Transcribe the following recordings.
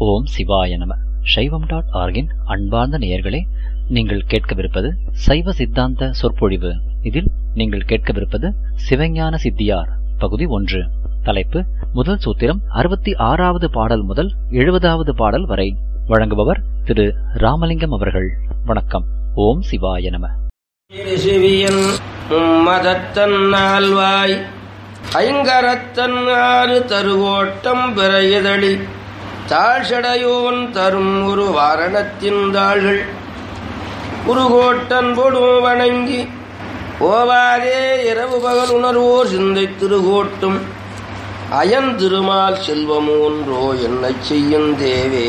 ஓம் சிவாய நம சைவம் டாட் ஆர்கின் அன்பார்ந்த நேயர்களே நீங்கள் கேட்கவிருப்பது சைவ சித்தாந்த சொற்பொழிவு இதில் நீங்கள் கேட்கவிருப்பது சிவஞான சித்தியார் பகுதி ஒன்று தலைப்பு முதல் சூத்திரம் அறுபத்தி ஆறாவது பாடல் முதல் எழுபதாவது பாடல் வரை வழங்குபவர் திரு ராமலிங்கம் அவர்கள் வணக்கம் ஓம் சிவாய நம சிவியன் மும்மதத்தன் நால்வாய் ஐங்கரத்தன் ஆறு தருவோட்டம் பிறையதளி தாழ்சடையோன் தரும் ஒரு வாரணத்தின் தாள்கள் குருகோட்டன் பொடும் வணங்கி ஓவாதே இரவு பகல் உணர்வோர் சிந்தை திருகோட்டும் அயன் திருமால் செல்வமூன்றோ என்ன செய்யும் தேவே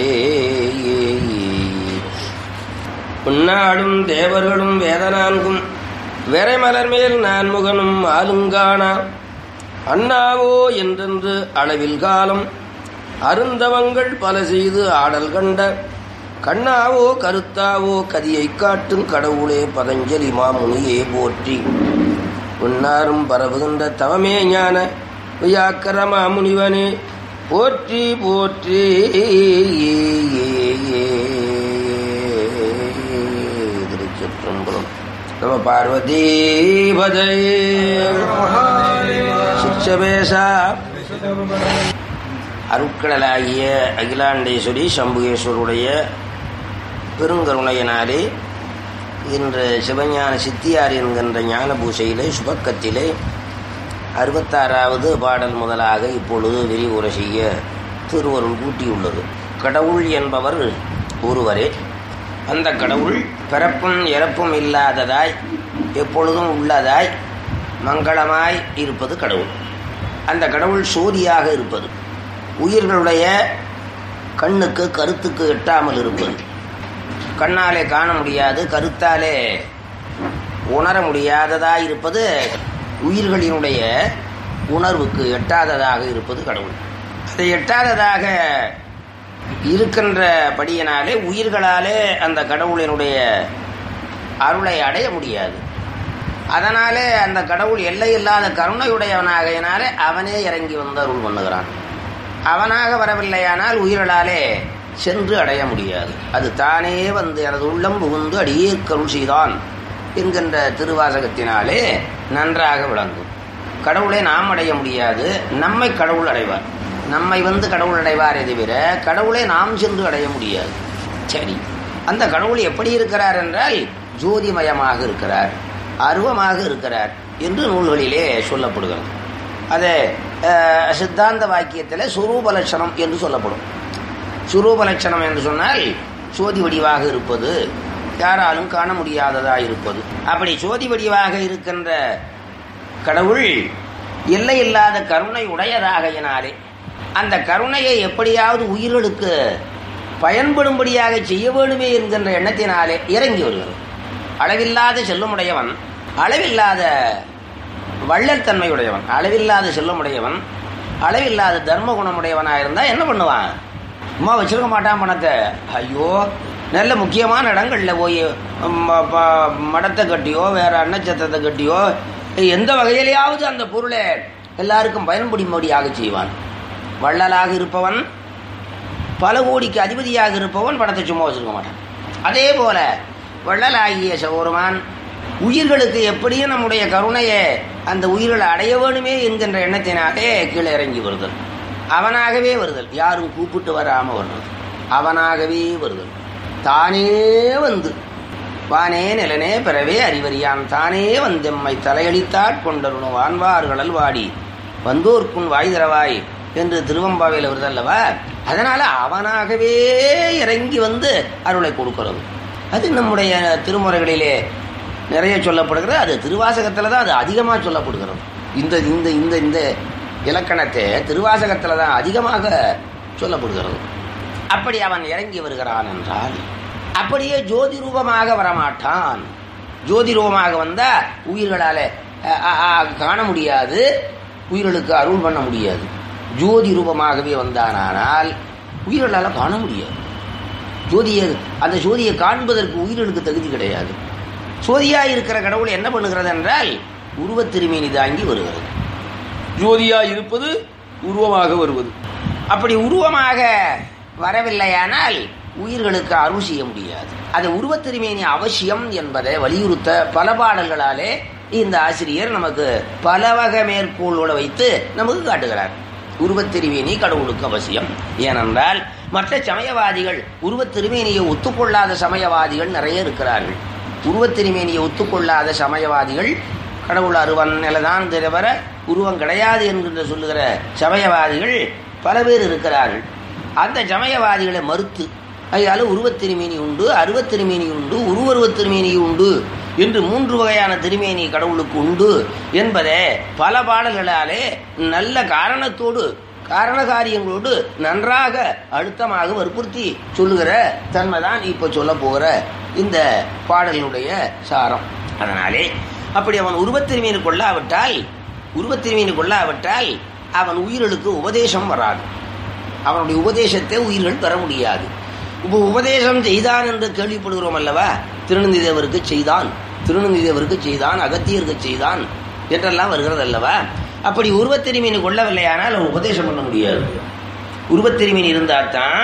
உன்னாடும் தேவர்களும் வேதனான்கும் வெறைமலர் மேல் நான்முகனும் ஆளுங்கானா அண்ணாவோ என்றென்று அளவில் காலம் அருந்தவங்கள் பல செய்து ஆடல் கண்ட கண்ணாவோ கருத்தாவோ கதியை காட்டும் கடவுளே பதஞ்சலி மாமுனியே போற்றி உன்னாரும் பரவுகின்ற தவமே ஞான வியாக்கர மாமுனிவனே போற்றி போற்றி திருச்சிற்றம்பலம் நம பார்வதி பதை சிச்சபேசா அருட்கடலாகிய அகிலாண்டேஸ்வரி சம்புகேஸ்வருடைய பெருங்கருணையினாலே இன்று சிவஞான சித்தியார் என்கின்ற ஞான பூசையிலே சுபக்கத்திலே அறுபத்தாறாவது பாடல் முதலாக இப்பொழுது விரிவுரை செய்ய திருவருள் கூட்டியுள்ளது கடவுள் என்பவர் ஒருவரே அந்த கடவுள் பிறப்பும் இறப்பும் இல்லாததாய் எப்பொழுதும் உள்ளதாய் மங்களமாய் இருப்பது கடவுள் அந்த கடவுள் சோதியாக இருப்பது உயிர்களுடைய கண்ணுக்கு கருத்துக்கு எட்டாமல் இருப்பது கண்ணாலே காண முடியாது கருத்தாலே உணர முடியாததாய் இருப்பது உயிர்களினுடைய உணர்வுக்கு எட்டாததாக இருப்பது கடவுள் அது எட்டாததாக இருக்கின்றபடியினாலே உயிர்களாலே அந்த கடவுளினுடைய அருளை அடைய முடியாது அதனாலே அந்த கடவுள் எல்லை இல்லாத கருணையுடையவனாகையினாலே அவனே இறங்கி வந்து அருள் பண்ணுகிறான் அவனாக வரவில்லையானால் உயிர்களாலே சென்று அடைய முடியாது அது தானே வந்து எனது உள்ளம் புகுந்து அடியே கருள் செய்தான் என்கின்ற திருவாசகத்தினாலே நன்றாக விளங்கும் கடவுளை நாம் அடைய முடியாது நம்மை கடவுள் அடைவார் நம்மை வந்து கடவுள் அடைவாரே தவிர கடவுளை நாம் சென்று அடைய முடியாது சரி அந்த கடவுள் எப்படி இருக்கிறார் என்றால் ஜோதிமயமாக இருக்கிறார் அருவமாக இருக்கிறார் என்று நூல்களிலே சொல்லப்படுகிறது அது சித்தாந்த வாக்கியத்தில் சுரூப லட்சணம் என்று சொல்லப்படும் சுரூப லட்சணம் என்று சொன்னால் சோதி வடிவாக இருப்பது யாராலும் காண முடியாததாக இருப்பது அப்படி சோதி வடிவாக இருக்கின்ற கடவுள் எல்லை இல்லாத கருணை உடையதாகையினாலே அந்த கருணையை எப்படியாவது உயிர்களுக்கு பயன்படும்படியாக செய்ய வேண்டுமே என்கின்ற எண்ணத்தினாலே இறங்கி வருகிறது அளவில்லாத செல்வமுடையவன் அளவில்லாத வள்ளல்தன்மையுடையவன் அளவில்லாத செல்வமுடையவன் அளவில்லாத தர்ம குணமுடையவனாக இருந்தால் என்ன பண்ணுவான் அம்மா வச்சிருக்க மாட்டான் பணத்தை ஐயோ நல்ல முக்கியமான இடங்களில் போய் மடத்தை கட்டியோ வேற அன்னச்சத்திரத்தை கட்டியோ எந்த வகையிலேயாவது அந்த பொருளை எல்லாருக்கும் பயன்படும்படியாக செய்வான் வள்ளலாக இருப்பவன் பல கோடிக்கு அதிபதியாக இருப்பவன் பணத்தை சும்மா வச்சிருக்க மாட்டான் அதே போல வள்ளலாகிய சௌரமான் உயிர்களுக்கு எப்படியும் நம்முடைய கருணையை அந்த உயிர்களை அடைய வேணுமே என்கின்ற எண்ணத்தினாலே கீழே இறங்கி வருதல் அவனாகவே வருதல் யாரும் கூப்பிட்டு வராம வருதல் அவனாகவே வருதல் தானே வந்து வானே நிலனே பிறவே அறிவறியான் தானே வந்தெம்மை தலையளித்தாற் கொண்டருணும் வான்வார்களல் வாடி வந்தோர்க்குன் வாய் தரவாய் என்று திருவம்பாவையில் வருதல்லவா அதனால அவனாகவே இறங்கி வந்து அருளை கொடுக்கிறது அது நம்முடைய திருமுறைகளிலே நிறைய சொல்லப்படுகிறது அது திருவாசகத்தில் தான் அது அதிகமாக சொல்லப்படுகிறது இந்த இந்த இந்த இந்த இலக்கணத்தை திருவாசகத்தில் தான் அதிகமாக சொல்லப்படுகிறது அப்படி அவன் இறங்கி வருகிறான் என்றால் அப்படியே ஜோதி ரூபமாக வரமாட்டான் ஜோதி ரூபமாக வந்தால் உயிர்களால் காண முடியாது உயிர்களுக்கு அருள் பண்ண முடியாது ஜோதி ரூபமாகவே வந்தானால் உயிர்களால் காண முடியாது ஜோதியை அந்த ஜோதியை காண்பதற்கு உயிர்களுக்கு தகுதி கிடையாது சோதியாக இருக்கிற கடவுள் என்ன பண்ணுகிறது என்றால் உருவத் திருமேனி தாங்கி வருகிறது ஜோதியா இருப்பது உருவமாக வருவது அப்படி உருவமாக வரவில்லையானால் உயிர்களுக்கு அருள் செய்ய முடியாது அது உருவத் திருமேனி அவசியம் என்பதை வலியுறுத்த பல பாடல்களாலே இந்த ஆசிரியர் நமக்கு பல வகை மேற்கோளோட வைத்து நமக்கு காட்டுகிறார் உருவத் திருமேனி கடவுளுக்கு அவசியம் ஏனென்றால் மற்ற சமயவாதிகள் உருவத் திருமேனியை ஒத்துக்கொள்ளாத சமயவாதிகள் நிறைய இருக்கிறார்கள் உருவத் திருமேனியை ஒத்துக்கொள்ளாத சமயவாதிகள் கடவுள் அருவன் நிலதான் தவிர உருவம் கிடையாது என்கின்ற சொல்லுகிற சமயவாதிகள் பல பேர் இருக்கிறார்கள் அந்த சமயவாதிகளை மறுத்து அதனால உருவத் திருமேனி உண்டு அருவத் திருமேனி உண்டு உருவருவத் திருமேனி உண்டு என்று மூன்று வகையான திருமேனி கடவுளுக்கு உண்டு என்பதை பல பாடல்களாலே நல்ல காரணத்தோடு காரண காரியங்களோடு நன்றாக அழுத்தமாக வற்புறுத்தி சொல்லுகிற தன்மைதான் இப்ப சொல்ல போகிற இந்த பாடலினுடைய சாரம் அதனாலே அப்படி அவன் உருவத்திருமீன் கொள்ளாவிட்டால் உருவத்திருமீன் கொள்ளாவிட்டால் அவன் உயிர்களுக்கு உபதேசம் வராது அவனுடைய உபதேசத்தை உயிர்கள் பெற முடியாது இப்போ உபதேசம் செய்தான் என்று கேள்விப்படுகிறோம் அல்லவா திருநந்தி தேவருக்கு செய்தான் திருநந்தி தேவருக்கு செய்தான் அகத்தியருக்கு செய்தான் என்றெல்லாம் வருகிறது அல்லவா அப்படி உருவத்திருமீன் கொள்ளவில்லையானால் அவன் உபதேசம் பண்ண முடியாது உருவத்திருமீன் இருந்தால் தான்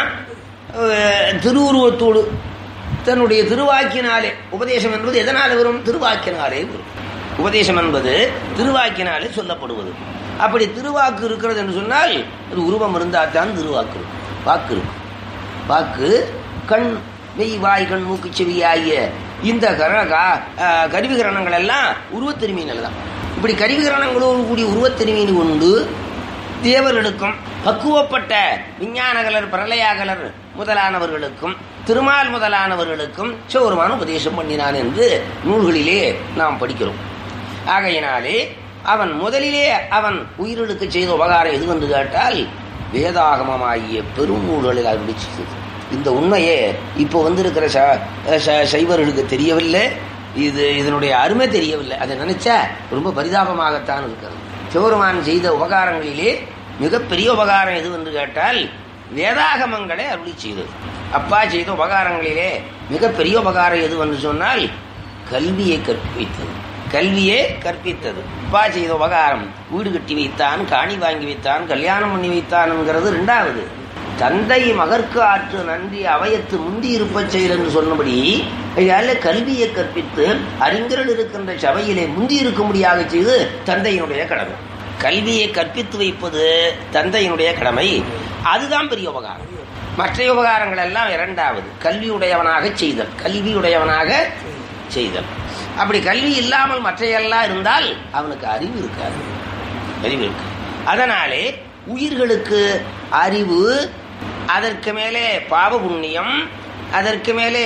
திருவுருவத்தோடு தன்னுடைய திருவாக்கினாலே உபதேசம் என்பது எதனால் வரும் திருவாக்கினாலே வரும் உபதேசம் என்பது திருவாக்கினாலே சொல்லப்படுவது அப்படி திருவாக்கு இருக்கிறது என்று சொன்னால் அது உருவம் இருந்தால் தான் திருவாக்கு இருக்கும் வாக்கு இருக்கும் வாக்கு கண் மெய் வாய் கண் மூக்கு செவி ஆகிய இந்த கர கருவிகரணங்கள் எல்லாம் உருவத்திருமீனில் தான் இப்படி கருவிகரணங்களோடு கூடிய உருவத்திருமீன் உண்டு தேவர்களுக்கும் பக்குவப்பட்ட விஞ்ஞானகலர் பிரளயாகலர் முதலானவர்களுக்கும் திருமால் முதலானவர்களுக்கும் சிவருமான உபதேசம் பண்ணினான் என்று நூல்களிலே நாம் படிக்கிறோம் ஆகையினாலே அவன் முதலிலே அவன் உயிர்களுக்கு செய்த உபகாரம் எது என்று கேட்டால் வேதாகமமாகிய பெரும் நூல்களில் அருளி செய்தது இந்த உண்மையே இப்போ வந்திருக்கிற சைவர்களுக்கு தெரியவில்லை இது இதனுடைய அருமை தெரியவில்லை அதை நினைச்சா ரொம்ப பரிதாபமாகத்தான் இருக்கிறது சிவருமான் செய்த உபகாரங்களிலே மிகப்பெரிய உபகாரம் எது என்று கேட்டால் வேதாகமங்களை அருளி செய்தது அப்பா செய்த உபகாரங்களிலே மிகப்பெரிய உபகாரம் எது என்று சொன்னால் கல்வியை கற்பித்தது கல்வியே கற்பித்தது அப்பா செய்த உபகாரம் வீடு கட்டி வைத்தான் காணி வாங்கி வைத்தான் கல்யாணம் பண்ணி வைத்தான்ங்கிறது ரெண்டாவது தந்தை மகற்கு ஆற்று நன்றி அவயத்து முந்தி இருப்ப செயல் என்று சொன்னபடி இதால கல்வியை கற்பித்து அறிஞர்கள் இருக்கின்ற சபையிலே முந்தி இருக்கும்படியாக செய்து தந்தையினுடைய கடமை கல்வியை கற்பித்து வைப்பது தந்தையினுடைய கடமை அதுதான் பெரிய உபகாரம் மற்ற உபகாரங்கள் எல்லாம் இரண்டாவது கல்வியுடையவனாக செய்தல் கல்வியுடையவனாக செய்தல் அப்படி கல்வி இல்லாமல் மற்றையெல்லாம் இருந்தால் அவனுக்கு அறிவு இருக்காது அறிவு இருக்கு அதனாலே உயிர்களுக்கு அறிவு அதற்கு மேலே பாவ புண்ணியம் அதற்கு மேலே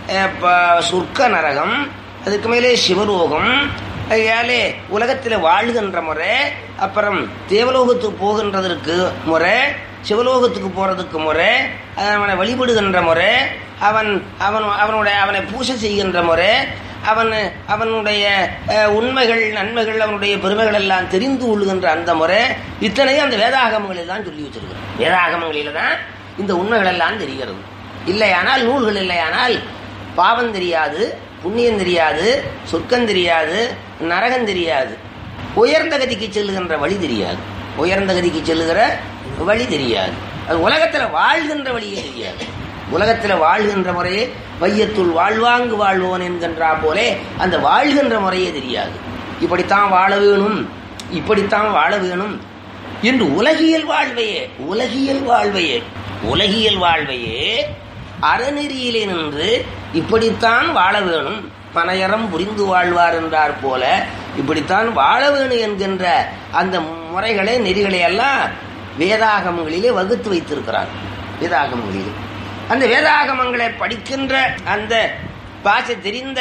சொர்க்க நரகம் அதுக்கு மேலே சிவலோகம் அதனாலே உலகத்தில் வாழ்கின்ற முறை அப்புறம் தேவலோகத்துக்கு போகின்றதற்கு முறை சிவலோகத்துக்கு போறதுக்கு முறை அவனை வழிபடுகின்ற முறை அவன் அவன் அவனுடைய அவனை பூசை செய்கின்ற முறை அவன் அவனுடைய உண்மைகள் நன்மைகள் அவனுடைய பெருமைகள் எல்லாம் தெரிந்து கொள்ளுகின்ற அந்த முறை இத்தனையும் அந்த வேதாகமங்களில் தான் சொல்லி வச்சிருக்கிறோம் வேதாகமங்களில் தான் இந்த உண்மைகள் எல்லாம் தெரிகிறது இல்லையானால் நூல்கள் இல்லையானால் பாவம் தெரியாது புண்ணியம் தெரியாது சொர்க்கம் தெரியாது நரகம் தெரியாது உயர்ந்த கதிக்கு செல்லுகின்ற வழி தெரியாது உயர்ந்த கதிக்கு செல்லுகிற வழி தெரியாது அது உலகத்தில் வாழ்கின்ற வழியே தெரியாது உலகத்தில் வாழ்கின்ற முறையே வையத்துள் வாழ்வாங்கு வாழ்வோன் என்கின்றா போலே அந்த வாழ்கின்ற முறையே தெரியாது இப்படித்தான் வாழ வேணும் இப்படித்தான் வாழ வேணும் என்று உலகியல் வாழ்வையே உலகியல் வாழ்வையே உலகியல் வாழ்வையே அறநெறியிலே நின்று இப்படித்தான் வாழ வேணும் பனையறம் புரிந்து வாழ்வார் என்றார் போல இப்படித்தான் வாழ வேணும் என்கின்ற அந்த முறைகளை நெறிகளை எல்லாம் வேதாகமங்களிலே வகுத்து வைத்திருக்கிறார் வேதாகமங்களிலே அந்த வேதாகமங்களை படிக்கின்ற அந்த பாசை தெரிந்த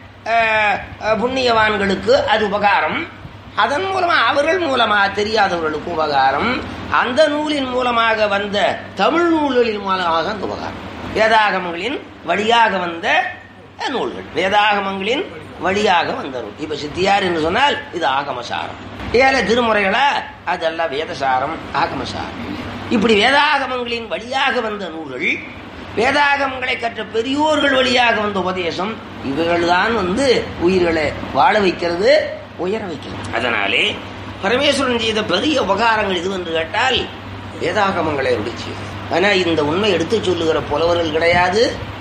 புண்ணியவான்களுக்கு அது உபகாரம் அதன் மூலமா அவர்கள் மூலமா தெரியாதவர்களுக்கு உபகாரம் அந்த நூலின் மூலமாக வந்த தமிழ் நூல்களின் மூலமாக அந்த உபகாரம் வேதாகமங்களின் வழியாக வந்த நூல்கள் வேதாகமங்களின் வழியாக வந்த நூல் இப்ப சித்தியார் என்று சொன்னால் இது ஆகமசாரம் ஏழை திருமுறைகளா அதெல்லாம் வேதசாரம் ஆகமசாரம் இப்படி வேதாகமங்களின் வழியாக வந்த நூல்கள் வேதாகமங்களை கற்ற பெரியோர்கள் வழியாக வந்த உபதேசம் இவைகள் தான் வந்து உயிர்களை வாழ வைக்கிறது உயர வைக்கிறது அதனாலே பரமேஸ்வரன் செய்த பெரிய உபகாரங்கள் இது என்று கேட்டால் வேதாகமங்களை அருளி செய்தது ஆனா இந்த உண்மை எடுத்து சொல்லுகிற புலவர்கள் கிடையாது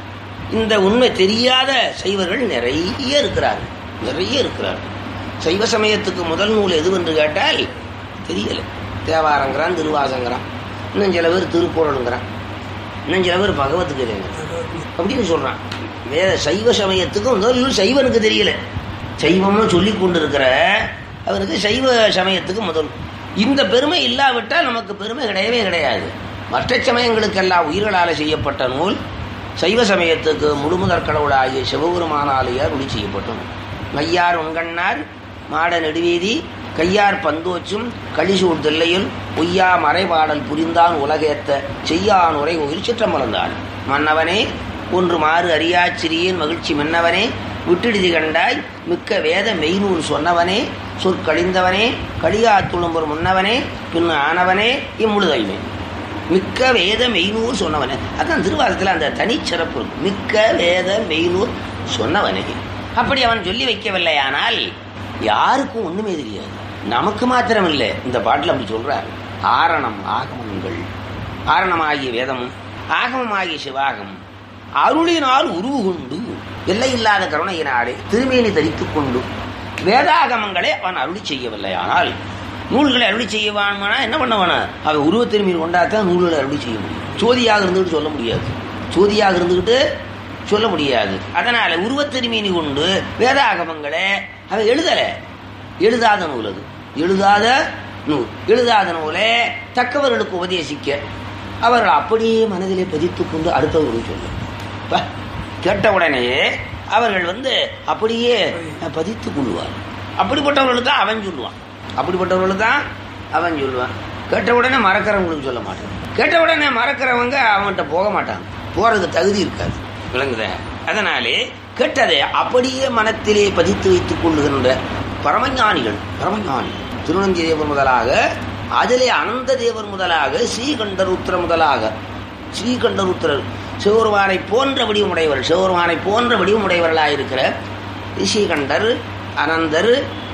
இந்த உண்மை தெரியாத சைவர்கள் நிறைய இருக்கிறார்கள் நிறைய இருக்கிறார்கள் சைவ சமயத்துக்கு முதல் நூல் எதுவென்று கேட்டால் தெரியல தேவாரங்கிறான் திருவாசங்கிறான் இன்னும் சில பேர் திருக்குறளுங்கிறான் இன்னும் சில பேர் பகவத்துக்கு அப்படின்னு சொல்றான் வேற சைவ சமயத்துக்கு முதல் நூல் சைவனுக்கு தெரியல சைவம்னு சொல்லி கொண்டிருக்கிற அவருக்கு சைவ சமயத்துக்கு முதல் இந்த பெருமை இல்லாவிட்டால் நமக்கு பெருமை கிடையவே கிடையாது மற்ற சமயங்களுக்கெல்லாம் உயிர்களால் செய்யப்பட்ட நூல் சைவ சமயத்துக்கு முழுமுதற் கடவுளாகிய சிவபெருமானாலேயார் ஒளி செய்யப்பட்ட நூல் மையார் உங்கண்ணார் மாட நெடுவீதி கையார் பந்தோச்சும் கலிசூர் தில்லையில் பொய்யா மறைபாடல் புரிந்தான் உலகேத்த செய்யான் உரை கோயில் சிற்றம்பலந்தான் மன்னவனே ஒன்று மாறு அறியாச் சிறியேன் மகிழ்ச்சி மன்னவனே விட்டிடுதி கண்டாய் மிக்க வேத மெய்நூல் சொன்னவனே சொற்கழிந்தவனே கலியா துளும்புர் முன்னவனே பின் ஆனவனே இம்முழுதைமே மிக்க வேத மெய்நூல் சொன்னவனே அதான் திருவாசத்தில் அந்த தனிச்சிறப்பு இருக்கு மிக்க வேத மெய்நூல் சொன்னவனே அப்படி அவன் சொல்லி வைக்கவில்லையானால் யாருக்கும் ஒண்ணுமே தெரியாது நமக்கு மாத்திரம் இல்லை இந்த பாட்டில் அப்படி சொல்றாரு ஆரணம் ஆகமங்கள் ஆரணமாகிய வேதமும் ஆகமமாகிய சிவாகமும் அருளினால் உருவு கொண்டு எல்லையில்லாத கருணையினாலே திருமேனி தரித்துக் கொண்டு வேதாகமங்களை அவன் அருளி செய்யவில்லையானால் நூல்களை அருளி செய்யவானா என்ன பண்ணவன அவன் உருவ திரும்பியில் கொண்டாத்தான் நூல்களை அருளி செய்ய முடியும் சோதியாக இருந்துகிட்டு சொல்ல முடியாது சோதியாக இருந்துகிட்டு சொல்ல முடியாது அதனால உருவத்திருமீனி கொண்டு வேதாகமங்களை அவன் எழுதல எழுதாத நூல் அது எழுதாத நூல் எழுதாத நூலை தக்கவர்களுக்கு உபதேசிக்க அவர்கள் அப்படியே மனதிலே பதித்துக் கொண்டு அடுத்தவர்களுக்கு சொல்ல கேட்ட உடனே அவர்கள் வந்து அப்படியே பதித்துக் கொள்வார் அப்படிப்பட்டவர்களுக்கு தான் அவன் சொல்லுவான் அப்படிப்பட்டவர்களுக்கு தான் அவன் சொல்லுவான் கேட்ட உடனே மறக்கிறவங்களுக்கு சொல்ல மாட்டான் கேட்ட உடனே மறக்கிறவங்க அவன்கிட்ட போக மாட்டாங்க போறதுக்கு தகுதி இருக்காது விளங்குத அதனாலே கேட்டதை அப்படியே மனத்திலே பதித்து வைத்துக் கொள்ளுகின்ற பரமஞானிகள் பரமஞானிகள் திருநந்தி தேவர் முதலாக அதிலே அனந்த தேவர் முதலாக ஸ்ரீகண்டருத்திர முதலாக ஸ்ரீகண்டருத்திரர் சிவருமானை போன்ற வடிவம் உடையவர் சிவருமானை போன்ற வடிவம் உடையவர்களாக இருக்கிற ஸ்ரீகண்டர் அனந்தர்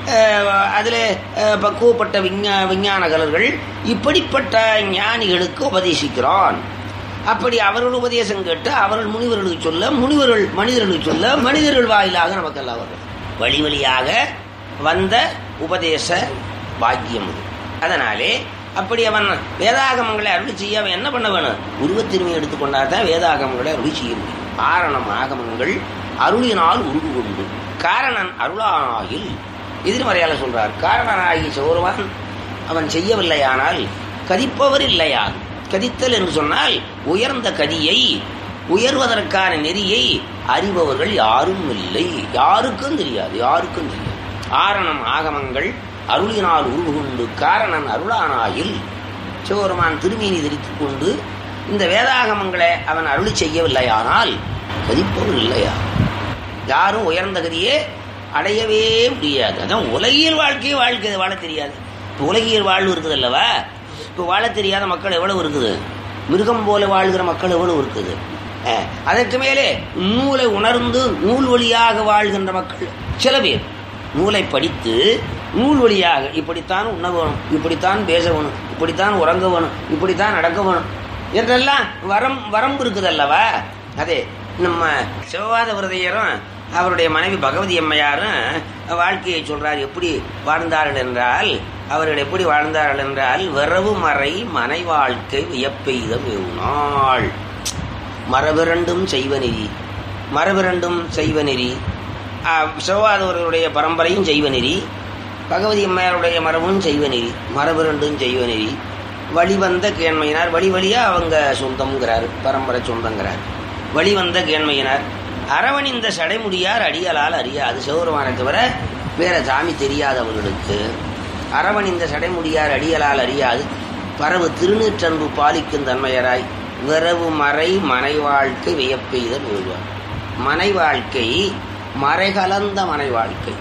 அதில் பக்குவப்பட்ட விஞ்ஞா விஞ்ஞானகலர்கள் இப்படிப்பட்ட ஞானிகளுக்கு உபதேசிக்கிறான் அப்படி அவர்கள் உபதேசம் கேட்டு அவர்கள் முனிவர்களுக்கு சொல்ல முனிவர்கள் மனிதர்களுக்கு சொல்ல மனிதர்கள் வாயிலாக நமக்கெல்லாம் வரும் வழி வழியாக வந்த உபதேச பாக்கியம் அது அதனாலே அப்படி அவன் வேதாகமங்களை அருளி செய்ய அவன் என்ன பண்ண வேணும் உருவத்திருமை எடுத்துக்கொண்டா தான் வேதாகமங்களை அருளி செய்ய முடியும் காரணம் ஆகமங்கள் அருளினால் உருவு கொண்டு காரணன் அருளானாயில் எதிர்மறையால சொல்றார் காரணனாகி சோர்வான் அவன் செய்யவில்லையானால் கதிப்பவர் இல்லையான் கதித்தல் என்று சொன்னால் உயர்ந்த கதியை உயர்வதற்கான நெறியை அறிபவர்கள் யாரும் இல்லை யாருக்கும் தெரியாது யாருக்கும் தெரியாது ஆரணம் ஆகமங்கள் அருளினால் உருவுகொண்டு காரணன் அருளானாயில் சிவபெருமான் திருமீனி தரித்துக் கொண்டு இந்த வேதாகமங்களை அவன் அருளி செய்யவில்லையானால் கதிப்பவர் இல்லையா யாரும் உயர்ந்த கதியே அடையவே முடியாது அதான் உலகியல் வாழ்க்கையே வாழ்க்கை வாழ தெரியாது இப்போ உலகியல் வாழ்வு இருக்குது அல்லவா இப்போ வாழ தெரியாத மக்கள் எவ்வளவு இருக்குது மிருகம் போல வாழ்கிற மக்கள் எவ்வளவு இருக்குது அதற்கு மேலே நூலை உணர்ந்து நூல் வழியாக வாழ்கின்ற மக்கள் சில பேர் நூலை படித்து நூல் வழியாக இப்படித்தான் உண்ண வேணும் இப்படித்தான் பேச வேணும் இப்படித்தான் உறங்க வேணும் இப்படித்தான் நடக்க வேணும் என்றெல்லாம் வரம் வரம்பு இருக்குது அல்லவா அதே நம்ம சிவவாத விரதையரும் அவருடைய மனைவி பகவதி அம்மையாரும் வாழ்க்கையை சொல்றார் எப்படி வாழ்ந்தார்கள் என்றால் அவர்கள் எப்படி வாழ்ந்தார்கள் என்றால் வரவு மறை மனை வாழ்க்கை வியப்பெய்த நாள் மரபிரண்டும் செய்வநெறி மரபிரண்டும் செய்வநெறி சிவவாதவர்களுடைய பரம்பரையும் செய்வநெறி பகவதி அம்மையாருடைய மரபும் செய்வநெறி மரபிரண்டும் செய்வநெறி வழிவந்த கேண்மையினார் வழி வழியா அவங்க சொந்தம்ங்கிறார் பரம்பரை சொந்தங்கிறார் வழிவந்த கேண்மையினார் அரவணிந்த சடைமுடியார் அடியலால் அறியாது சிவபெருமானை தவிர வேற சாமி தெரியாதவர்களுக்கு அரவணிந்த சடைமுடியார் அடியலால் அறியாது பரவு திருநீற்றன்பு பாலிக்கும் தன்மையராய் விரவு மறை மனை வாழ்க்கை வியப்பெய்தல் விழுவார் மனை வாழ்க்கை மறை கலந்த மனை வாழ்க்கை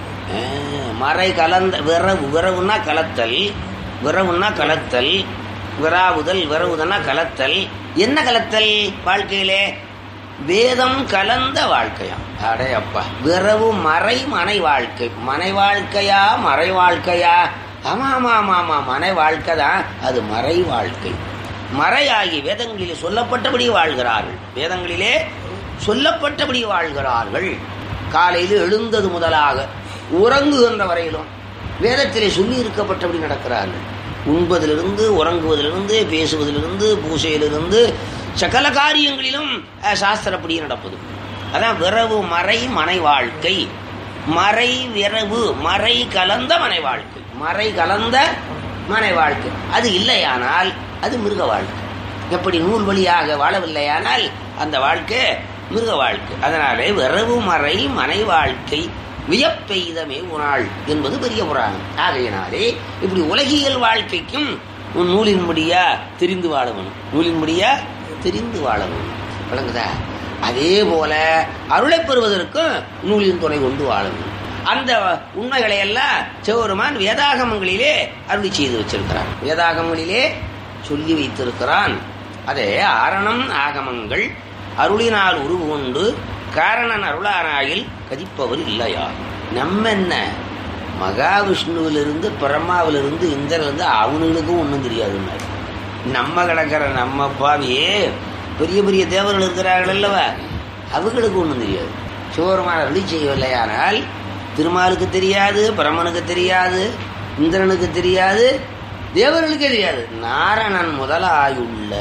மறை கலந்த விரவு விரவுனா கலத்தல் விரவுனா கலத்தல் விராவுதல் விரவுதனா கலத்தல் என்ன கலத்தல் வாழ்க்கையிலே வேதம் கலந்த வாழ்க்கையாம் அடே அப்பா விரவு மறை மனை வாழ்க்கை மனை வாழ்க்கையா மறை வாழ்க்கையா ஆமா ஆமா ஆமா ஆமா மனை வாழ்க்கை தான் அது மறை வாழ்க்கை மறையாகி வேதங்களிலே சொல்லப்பட்டபடி வாழ்கிறார்கள் வேதங்களிலே சொல்லப்பட்டபடி வாழ்கிறார்கள் காலையில் எழுந்தது முதலாக உறங்குகின்ற வரையிலும் வேதத்திலே சொல்லி இருக்கப்பட்டபடி நடக்கிறார்கள் உண்பதிலிருந்து உறங்குவதிலிருந்து பேசுவதிலிருந்து பூசையிலிருந்து சகல காரியங்களிலும் அஹ், சாஸ்திரப்படி நடப்பது அதான் விரவு மறை மனை வாழ்க்கை மறை விரவு மறை கலந்த மனை வாழ்க்கை மறை கலந்த மனை வாழ்க்கை அது இல்லையானால் அது மிருக வாழ்க்கை எப்படி நூல் வழியாக வாழவில்லையானால் அந்த வாழ்க்கை மிருக வாழ்க்கை அதனாலே விரவு மறை மனை வாழ்க்கை வியப்பெய்தமே உனாள் என்பது பெரிய புராணம் ஆகையினாலே இப்படி உலகியல் வாழ்க்கைக்கும் உன் நூலின்படியா தெரிந்து வாழ வேணும் நூலின்படியா தெரிந்து வாழ வேணும் விளங்குதா அதே போல அருளை பெறுவதற்கும் நூலின் துணை கொண்டு வாழ வேண்டும் அந்த உண்மைகளை எல்லாம் சிவபெருமான் வேதாகமங்களிலே அருளி செய்து வச்சிருக்கிறான் வேதாகமங்களிலே சொல்லி வைத்திருக்கிறான் அதே ஆரணம் ஆகமங்கள் அருளினால் உருவு கொண்டு காரணன் அருளானாயில் கதிப்பவர் இல்லையா நம்ம என்ன மகாவிஷ்ணுவிலிருந்து பிரம்மாவிலிருந்து இந்திரலிருந்து அவனுங்களுக்கும் ஒன்றும் தெரியாதுன்னாரு நம்ம கிடக்கிற நம்ம பாவியே பெரிய பெரிய தேவர்கள் இருக்கிறார்கள் அல்லவா அவங்களுக்கு ஒன்றும் தெரியாது சிவபெருமான அருளி செய்யவில்லையானால் திருமாலுக்கு தெரியாது பிரம்மனுக்கு தெரியாது இந்திரனுக்கு தெரியாது தேவர்களுக்கே தெரியாது நாரணன் முதலாயுள்ள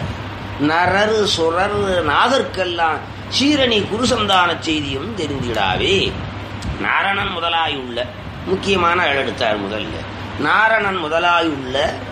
நரரு சுரர் நாகர்க்கெல்லாம் சீரணி குருசந்தான செய்தியும் தெரிந்திடாவே நாரணன் முதலாயுள்ள முக்கியமான எழுத்தார் முதல்ல நாரணன் முதலாயுள்ள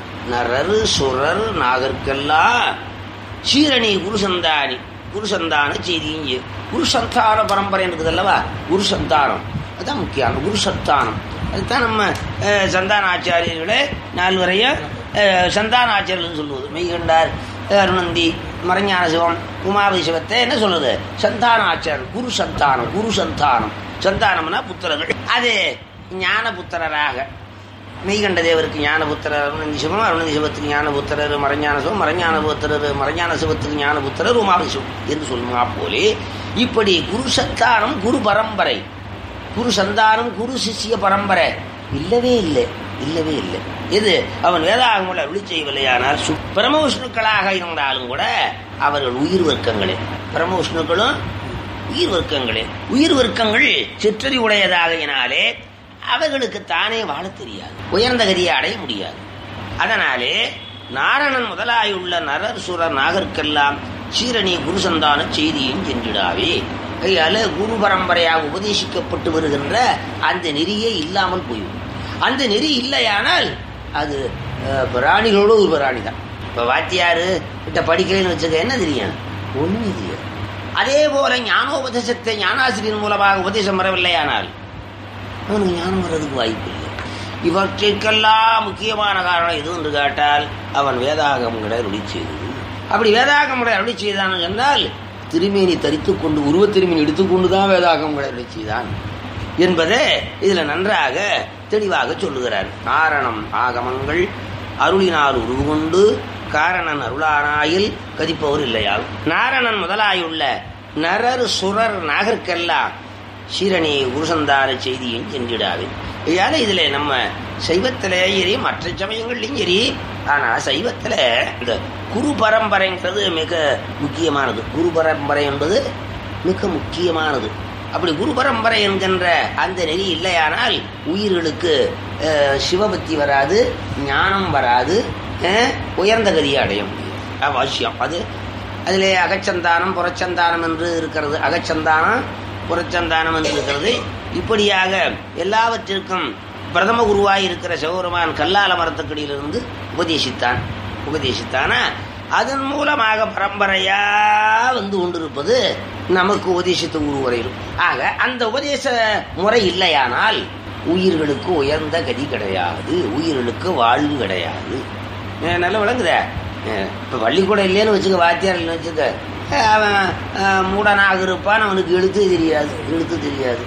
நரரு சுரர் நாகர்க்கெல்லாம் சீரணி குருசந்தானி குருசந்தான செய்தியும் செய். குருசந்தான பரம்பரை இருக்குது அல்லவா குருசந்தானம் அதுதான் முக்கியம் குருசந்தானம் அதுதான் நம்ம அஹ், சந்தான ஆச்சாரியர்களே நால்வரையும் அஹ், சந்தான ஆச்சாரியர்கள் சொல்லுவது மெய்கண்டார் அஹ், அருணந்தி மரஞான சிவம் உமாபதி சிவத்தை என்ன சொல்றது சந்தான ஆச்சாரியர் குரு சந்தானம் குரு சந்தானம் சந்தானம்னா புத்திரர்கள் அது ஞான புத்திரராக மெய்கண்ட தேவருக்கு ஞான புத்திரர் அருணந்தி சிவம் அருணந்தி சிவத்துக்கு ஞான புத்திரர் மரஞான சிவம் மரஞான புத்திரர் மரஞான சிவத்துக்கு ஞான புத்திரர் உமாபதி சிவம் என்று சொல்லுமா போலே இப்படி குரு சந்தானம் குரு பரம்பரை குரு சந்தானம் குரு சிஷ்ய பரம்பரை இல்லவே இல்லை இல்லவே இல்லை எது அவன் வேதாகமுள்ள அருளி செய்யவில்லையானால் சு பிரம விஷ்ணுக்களாக இருந்தாலும் கூட அவர்கள் உயிர் வர்க்கங்களே பிரம விஷ்ணுக்களும் உயிர் வர்க்கங்களே உயிர் வர்க்கங்கள் சிற்றறி உடையதாகையினாலே அவர்களுக்கு தானே வாழத் தெரியாது உயர்ந்த கதியை அடைய முடியாது அதனாலே நாரணன் முதலாயுள்ள நரர் சுரர் நாகர்க்கெல்லாம் சீரணி குரு சந்தான செய்தியும் சென்றிடாவே கையால குரு பரம்பரையாக உபதேசிக்கப்பட்டு வருகின்ற அந்த நெறியே இல்லாமல் போய்விடும் அந்த நெறி இல்லையானால் அது அஹ், பிராணிகளோட ஒரு பிராணி தான் இப்போ வாத்தியாரு கிட்ட படிக்கிறேன்னு வச்சுக்க என்ன தெரியும் ஒன்றும் தெரியாது அதே போல ஞானோபதேசத்தை ஞானாசிரியர் மூலமாக உபதேசம் வரவில்லையானால் அவனுக்கு ஞானம் வர்றதுக்கு வாய்ப்பு இல்லை இவற்றிற்கெல்லாம் முக்கியமான காரணம் எது என்று கேட்டால் அவன் வேதாகமங்களை அருளி செய்தது அப்படி வேதாகமங்களை அருளி செய்தான்னு சொன்னால் திருமேனி தரித்துக் கொண்டு உருவத் திருமேனி எடுத்துக்கொண்டு தான் வேதாகமங்களை அருளி செய்தான் என்பதை இதுல நன்றாக தெளிவாக சொல்லுகிறார் காரணம் ஆகமங்கள் அருளினால் உருவுகொண்டு காரணன் அருளானாயில் கதிப்பவர் இல்லையால் நாரணன் முதலாயுள்ள நரர் சுரர் நாகர்க்கெல்லாம் சீரணி குருசந்தான செய்தியும் சென்றிடாது இதால இதுல நம்ம சைவத்திலே சரி மற்ற சமயங்கள்லையும் சரி ஆனா சைவத்துல இந்த குரு பரம்பரைங்கிறது மிக முக்கியமானது குரு பரம்பரை என்பது மிக முக்கியமானது அப்படி குரு பரம்பரை என்கின்ற அந்த நெறி இல்லையானால் உயிர்களுக்கு அஹ், சிவபக்தி வராது ஞானம் வராது அஹ், உயர்ந்த கதியை அடைய முடியும் அவசியம் அது அதிலே அகச்சந்தானம் புறச்சந்தானம் என்று இருக்கிறது அகச்சந்தானம் புறச்சந்தானம் என்று இருக்கிறது இப்படியாக எல்லாவற்றிற்கும் பிரதம குருவாய் இருக்கிற சிவபெருமான் கல்லால மரத்துக்கடியிலிருந்து உபதேசித்தான் உபதேசித்தானா அதன் மூலமாக பரம்பரையா வந்து கொண்டிருப்பது நமக்கு உபதேசித்த குரு வரையிலும் ஆக அந்த உபதேச முறை இல்லையானால் உயிர்களுக்கு உயர்ந்த கதி கிடையாது உயிர்களுக்கு வாழ்வு கிடையாது அஹ் நல்லா விளங்குதே அஹ் இப்ப பள்ளிக்கூடம் இல்லைன்னு வச்சுக்க வாத்தியார் இல்லைன்னு வச்சுக்க அஹ் அவன் அஹ் மூடனாக இருப்பான் அவனுக்கு எழுத்து தெரியாது எழுத்து தெரியாது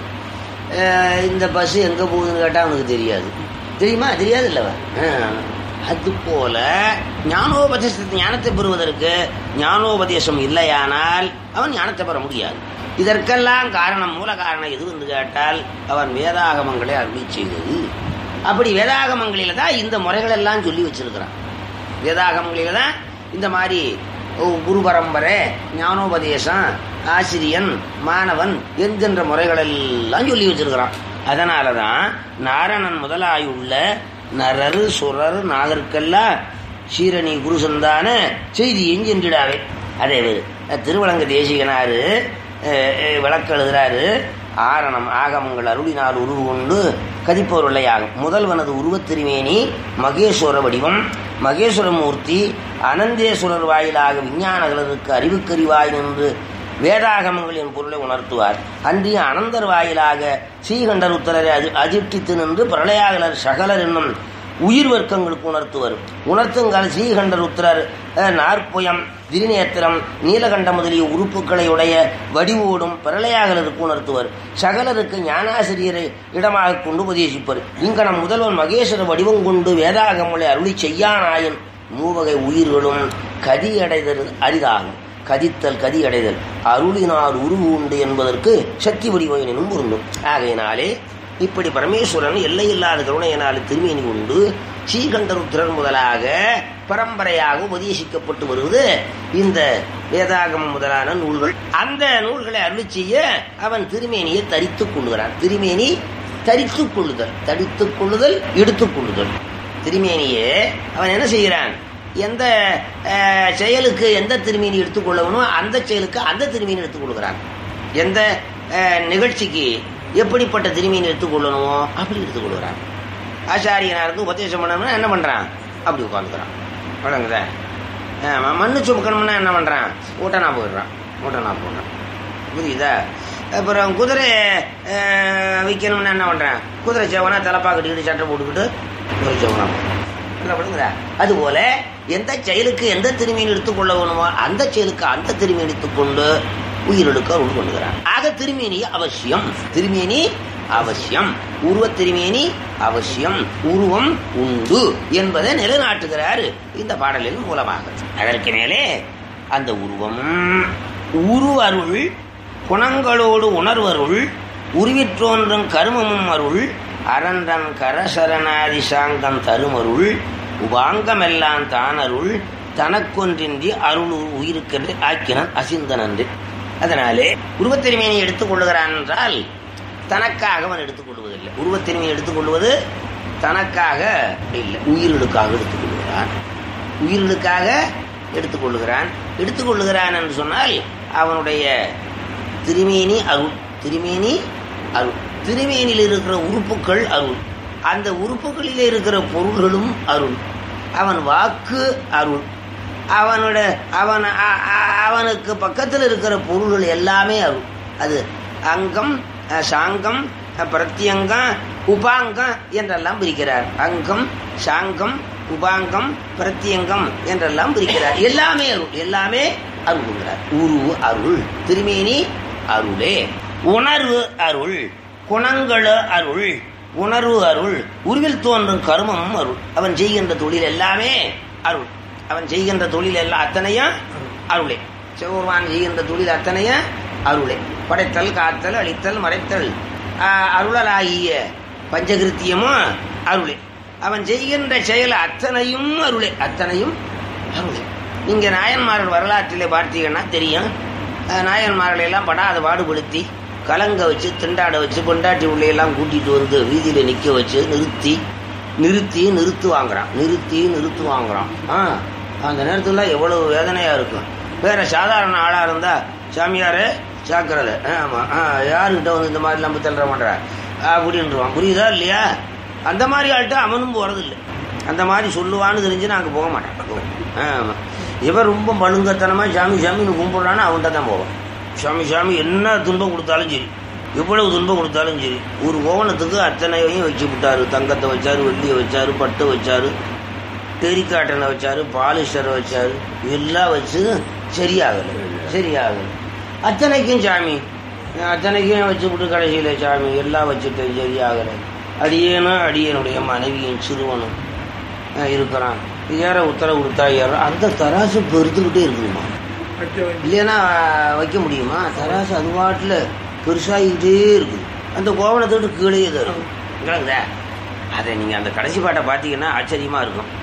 அஹ் இந்த பஸ் எங்க போகுதுன்னு கேட்டா அவனுக்கு தெரியாது தெரியுமா தெரியாது இல்லவா அது போல ஞானோபதேசத்தை ஞானத்தை பெறுவதற்கு ஞானோபதேசம் இல்லையானால் அவன் ஞானத்தை பெற முடியாது இதற்கெல்லாம் காரணம் மூல காரணம் எது என்று கேட்டால் அவன் வேதாகமங்களை அருளி செய்தது அப்படி வேதாகமங்களில தான் இந்த முறைகள் எல்லாம் சொல்லி வச்சிருக்கிறான் வேதாகமங்களில தான் இந்த மாதிரி ஓ, குரு பரம்பரை ஞானோபதேசம் ஆசிரியன் மாணவன் என்கின்ற முறைகளெல்லாம் சொல்லி வச்சிருக்கிறான் அதனாலதான் நாரணன் முதலாயுள்ள நரரு சுரர் நாகருக்கெல்லாம் சீரணி குரு சந்தான செய்தியும் சென்றிடாவே அதே வேறு திருவளங்க தேசிகனாரு அஹ், அஹ், விளக்கு எழுதுறாரு ஆரணம் ஆகமங்கள் அருளினால் உருவு கொண்டு கதிப்பொருளை ஆகும் முதல்வனது உருவத் திருமேனி மகேஸ்வர வடிவம் மகேஸ்வரமூர்த்தி அனந்தேஸ்வரர் வாயிலாக விஞ்ஞானகளுக்கு அறிவுக்கறிவாய் நின்று வேதாகமங்களின் பொருளை உணர்த்துவார் அன்றிய அனந்தர் வாயிலாக ஸ்ரீகண்டர் உத்தரரை அதி அதிர்ஷ்டித்து நின்று பிரளயாகலர் சகலர் என்னும் உயிர் வர்க்கங்களுக்கு உணர்த்துவர் உணர்த்துங்கால் ஸ்ரீகண்டர் உத்தரர் அஹ், நாற்புயம் திரிநேத்திரம் நீலகண்ட முதலிய உறுப்புகளை உடைய வடிவோடும் பிரளயாகலருக்கு உணர்த்துவர் சகலருக்கு ஞானாசிரியரை இடமாக கொண்டு உபதேசிப்பர் இங்கனம் முதல்வன் மகேஸ்வர வடிவம் கொண்டு வேதாகமங்களை அருளி செய்யானாயின் மூவகை உயிர்களும் கதியடைதல் அரிதாகும் கதித்தல் கதி அடைதல் அருளினார் உருவு உண்டு என்பதற்கு சக்தி வடிவனும் பொருந்தும் ஆகையினாலே இப்படி பரமேஸ்வரன் எல்லையில்லாத கருணையினால் திருமேனி உண்டு ஸ்ரீகண்டருத்திரன் முதலாக பரம்பரையாக உபதேசிக்கப்பட்டு வருவது இந்த வேதாகம் முதலான நூல்கள் அந்த நூல்களை அருளி செய்ய அவன் திருமேனியை தரித்துக் கொள்கிறான் திருமேனி தரித்துக் கொள்ளுதல் தரித்துக் கொள்ளுதல் எடுத்துக் கொள்ளுதல் திருமேனியே அவன் என்ன செய்கிறான் எந்த அஹ், செயலுக்கு எந்த திருமீனி எடுத்துக்கொள்ளவனோ அந்த செயலுக்கு அந்த திருமீனி எடுத்துக்கொள்கிறான் எந்த அஹ், நிகழ்ச்சிக்கு எப்படிப்பட்ட திருமீனி எடுத்துக்கொள்ளணுமோ அப்படி எடுத்துக்கொள்கிறான் ஆச்சாரியனாருக்கு உபதேசம் பண்ணணும்னா என்ன பண்றான் அப்படி உட்காந்துக்கிறான் வழங்குதா ஆமா, மண்ணு சுமக்கணும்னா என்ன பண்றான் ஊட்டனா போயிடுறான் ஊட்டனா போடுறான் புரியுதா அப்புறம் குதிரை அஹ், விற்கணும்னா என்ன பண்றான் குதிரை சேவனா தலப்பா கட்டிக்கிட்டு சட்டை போட்டுக்கிட்டு குதிரை சேவனா இல்லை விடுங்களா அதுபோல எந்த செயலுக்கு எந்த திரும்பியின் எடுத்துக்கொள்ள வேணுமோ அந்த செயலுக்கு அந்த திரும்பியை எடுத்துக்கொண்டு உயிரெடுக்க அருள் கொண்டுகிறான் ஆக திருமேனி அவசியம் திருமேனி அவசியம் உருவ திருமேனி அவசியம் உருவம் உண்டு என்பதை நிலைநாட்டுகிறார் இந்த பாடலின் மூலமாக அதற்கு மேலே அந்த உருவம் உருவருள் குணங்களோடு உணர்வருள் உருவிற்றோன்றும் கருமமும் அருள் அரண்டன் கரசரணாதி சாங்கம் தருமருள் உபாங்கமெல்லாம் தானருள் தனக்கொன்றின்றி அருள் உயிருக்கென்று ஆக்கினான் அசிந்தனன்று அதனாலே உருவத்திருமையை எடுத்துக் கொள்ளுகிறான் என்றால் தனக்காக அவன் எடுத்துக் கொள்வதில்லை உருவத்திருமையை எடுத்துக் கொள்வது தனக்காக இல்லை உயிர்களுக்காக எடுத்துக் கொள்கிறான் உயிர்களுக்காக எடுத்துக்கொள்ளுகிறான் எடுத்துக்கொள்ளுகிறான் என்று சொன்னால் அவனுடைய திருமேனி அருள் திருமேனி அருள் திருமேனியில் இருக்கிற உறுப்புகள் அருள் அந்த உறுப்புகளில் இருக்கிற பொருள்களும் அருள் அவன் வாக்கு அருள் அவனோட அவன் அ- அ- அவனுக்கு பக்கத்தில் இருக்கிற பொருள்கள் எல்லாமே அருள் அது அங்கம் அஹ், சாங்கம் அஹ், பிரத்யங்கம் உபாங்கம் என்றெல்லாம் பிரிக்கிறார் அங்கம் சாங்கம் உபாங்கம் பிரத்யங்கம் என்றெல்லாம் பிரிக்கிறார் எல்லாமே அருள் எல்லாமே அருள்கிறார் உரு அருள் திருமேனி அருளே உணர்வு அருள் குணங்கள அருள் உணர்வு அருள் உருவில் தோன்றும் கருமமும் அருள் அவன் செய்கின்ற தொழில் எல்லாமே அருள் அவன் செய்கின்ற தொழில் எல்லாம் அத்தனையும் அருளே சிவபெருமான் செய்கின்ற தொழில் அத்தனையும் அருளே படைத்தல் காத்தல் அழித்தல் மறைத்தல் ஆஹ், அருளலாகிய பஞ்சகிருத்தியமும் அருளே அவன் செய்கின்ற செயல் அத்தனையும் அருளே அத்தனையும் அருளே நீங்க நாயன்மார்கள் வரலாற்றிலே பார்த்தீங்கன்னா தெரியும் அஹ், நாயன்மார்களை எல்லாம் படாத பாடுபடுத்தி கலங்க வச்சு திண்டாட வச்சு பொண்டாட்டி உள்ளையெல்லாம் கூட்டிட்டு வந்து வீதியில நிக்க வச்சு நிறுத்தி நிறுத்தி நிறுத்து வாங்குறான் நிறுத்தி நிறுத்து வாங்குறான் ஆ அந்த நேரத்துல எவ்வளவு வேதனையா இருக்கும் வேற சாதாரண ஆளா இருந்தா சாமியாரே சாக்கிறத ஆமா ஆ யாருக்கிட்ட வந்து இந்த மாதிரி நம்ப தள்ளுற மாட்டா அப்படின்றான் புரியுதா இல்லையா அந்த மாதிரி ஆள்கிட்ட அவனும் போறது இல்லை அந்த மாதிரி சொல்லுவான்னு தெரிஞ்சு நான் அங்க போக மாட்டேன் ஆமா இவன் ரொம்ப பழுங்கத்தனமா சாமி சாமின்னு கும்பிடுறான்னு அவன்கிட்ட தான் போவான் சாமி சாமி என்ன துன்பம் கொடுத்தாலும் சரி எவ்வளவு துன்பம் கொடுத்தாலும் சரி ஒரு கோவணத்துக்கு அத்தனையும் வச்சு விட்டாரு தங்கத்தை வச்சாரு வெள்ளியை வச்சாரு பட்டு வச்சாரு டெரிகாட்டனை வச்சாரு பாலிஸ்டரை வச்சாரு எல்லாம் வச்சு சரியாகலை சரியாகலை அத்தனைக்கும் சாமி அத்தனைக்கும் வச்சு விட்டு கடைசியில் சாமி எல்லாம் வச்சுட்டேன் சரியாகலை அடியேனும் அடியனுடைய மனைவியும் சிறுவனும் அஹ், இருக்கிறான் ஏற உத்தரவு கொடுத்தா ஏற அந்த தராசு பெருத்துக்கிட்டே இருக்குதுமா இல்லைன்னா வைக்க முடியுமா தராசு அது பாட்டில் பெருசாகிக்கிட்டே இருக்குது அந்த கோவணத்தை விட்டு கீழே தான் இருக்கும் இல்லைங்களா அதை நீங்கள் அந்த கடைசி பாட்டை பார்த்தீங்கன்னா ஆச்சரியமாக இருக்கும்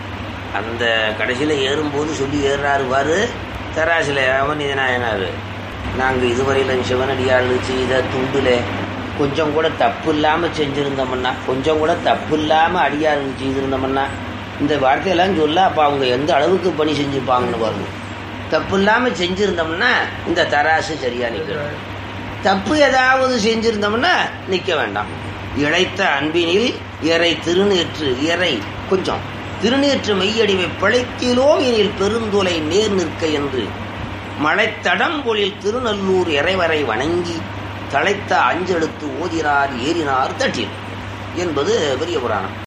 அந்த கடைசியில் ஏறும்போது சொல்லி ஏறுறாரு பாரு தராசில் அவன் இதனாயனாரு நாங்கள் இதுவரையில் சிவனடியாள் செய்த துண்டுல கொஞ்சம் கூட தப்பு இல்லாமல் செஞ்சுருந்தோம்னா கொஞ்சம் கூட தப்பு இல்லாமல் அடியார்கள் செய்திருந்தோம்னா இந்த வார்த்தையெல்லாம் சொல்ல அப்போ அவங்க எந்த அளவுக்கு பணி செஞ்சுப்பாங்கன்னு பாருங்க தப்பு இல்லாமல் செஞ்சுருந்தோம்னா இந்த தராசு சரியாக நிற்கணும் தப்பு ஏதாவது செஞ்சிருந்தோம்னா நிற்க வேண்டாம் இழைத்த அன்பினில் இறை திருநேற்று இறை கொஞ்சம் திருநேற்று மெய்யடிவை பிழைத்திலோம் எனில் பெருந்துலை நேர் நிற்க என்று மழைத்தடம்பொழில் திருநல்லூர் இறைவரை வணங்கி தழைத்த அஞ்செடுத்து ஓதினார் ஏறினார் தட்டில் என்பது பெரிய புராணம்